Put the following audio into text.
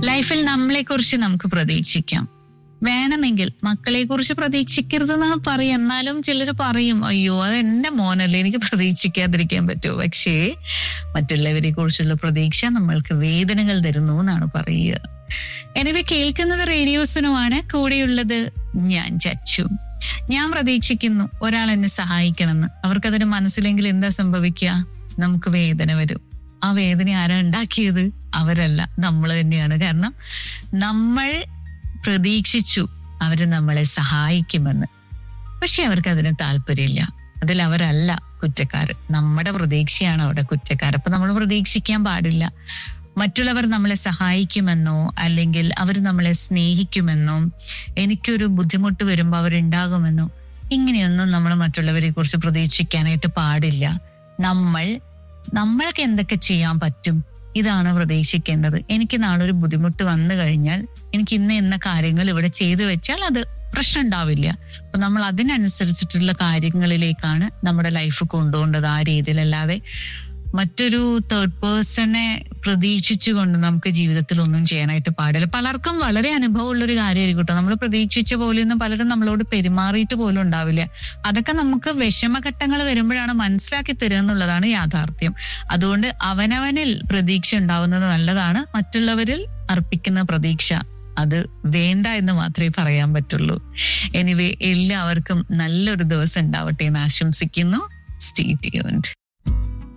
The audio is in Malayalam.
ലൈഫിൽ നമ്മളെ കുറിച്ച് നമുക്ക് പ്രതീക്ഷിക്കാം വേണമെങ്കിൽ മക്കളെ കുറിച്ച് പ്രതീക്ഷിക്കരുതെന്നാണ് പറയുക എന്നാലും ചിലർ പറയും അയ്യോ അത് എന്റെ മോനല്ലേ എനിക്ക് പ്രതീക്ഷിക്കാതിരിക്കാൻ പറ്റുമോ പക്ഷേ മറ്റുള്ളവരെ കുറിച്ചുള്ള പ്രതീക്ഷ നമ്മൾക്ക് വേദനകൾ തരുന്നു എന്നാണ് പറയുക എനിവെ കേൾക്കുന്നത് റേഡിയോസിനുമാണ് കൂടെയുള്ളത് ഞാൻ ചച്ചു ഞാൻ പ്രതീക്ഷിക്കുന്നു ഒരാൾ എന്നെ സഹായിക്കണമെന്ന് അവർക്കതിന് മനസ്സിലെങ്കിൽ എന്താ സംഭവിക്കുക നമുക്ക് വേദന വരും ആ വേദന ആരാ ഉണ്ടാക്കിയത് അവരല്ല നമ്മൾ തന്നെയാണ് കാരണം നമ്മൾ പ്രതീക്ഷിച്ചു അവര് നമ്മളെ സഹായിക്കുമെന്ന് പക്ഷെ അവർക്ക് അതിന് താല്പര്യമില്ല അതിൽ അവരല്ല കുറ്റക്കാര് നമ്മുടെ പ്രതീക്ഷയാണ് അവിടെ കുറ്റക്കാർ അപ്പൊ നമ്മൾ പ്രതീക്ഷിക്കാൻ പാടില്ല മറ്റുള്ളവർ നമ്മളെ സഹായിക്കുമെന്നോ അല്ലെങ്കിൽ അവർ നമ്മളെ സ്നേഹിക്കുമെന്നോ എനിക്കൊരു ബുദ്ധിമുട്ട് വരുമ്പോൾ അവരുണ്ടാകുമെന്നോ ഇങ്ങനെയൊന്നും നമ്മൾ മറ്റുള്ളവരെ കുറിച്ച് പ്രതീക്ഷിക്കാനായിട്ട് പാടില്ല നമ്മൾ നമ്മൾക്ക് എന്തൊക്കെ ചെയ്യാൻ പറ്റും ഇതാണ് പ്രതീക്ഷിക്കേണ്ടത് എനിക്ക് നാളെ ഒരു ബുദ്ധിമുട്ട് വന്നു കഴിഞ്ഞാൽ എനിക്ക് ഇന്ന് എന്ന കാര്യങ്ങൾ ഇവിടെ ചെയ്തു വെച്ചാൽ അത് പ്രശ്നം ഉണ്ടാവില്ല അപ്പൊ നമ്മൾ അതിനനുസരിച്ചിട്ടുള്ള കാര്യങ്ങളിലേക്കാണ് നമ്മുടെ ലൈഫ് കൊണ്ടുപോകേണ്ടത് ആ രീതിയിലല്ലാതെ മറ്റൊരു തേർഡ് പേഴ്സണെ പ്രതീക്ഷിച്ചുകൊണ്ട് നമുക്ക് ജീവിതത്തിൽ ഒന്നും ചെയ്യാനായിട്ട് പാടില്ല പലർക്കും വളരെ അനുഭവമുള്ള ഒരു കാര്യമായിരിക്കും കേട്ടോ നമ്മൾ പ്രതീക്ഷിച്ച പോലെയൊന്നും പലരും നമ്മളോട് പെരുമാറിയിട്ട് പോലും ഉണ്ടാവില്ല അതൊക്കെ നമുക്ക് വിഷമഘട്ടങ്ങൾ വരുമ്പോഴാണ് മനസ്സിലാക്കി തരിക എന്നുള്ളതാണ് യാഥാർത്ഥ്യം അതുകൊണ്ട് അവനവനിൽ പ്രതീക്ഷ ഉണ്ടാവുന്നത് നല്ലതാണ് മറ്റുള്ളവരിൽ അർപ്പിക്കുന്ന പ്രതീക്ഷ അത് വേണ്ട എന്ന് മാത്രമേ പറയാൻ പറ്റുള്ളൂ എനിവേ എല്ലാവർക്കും നല്ലൊരു ദിവസം ഉണ്ടാവട്ടെ എന്ന് ആശംസിക്കുന്നു സ്റ്റേ ട്യൂൺഡ്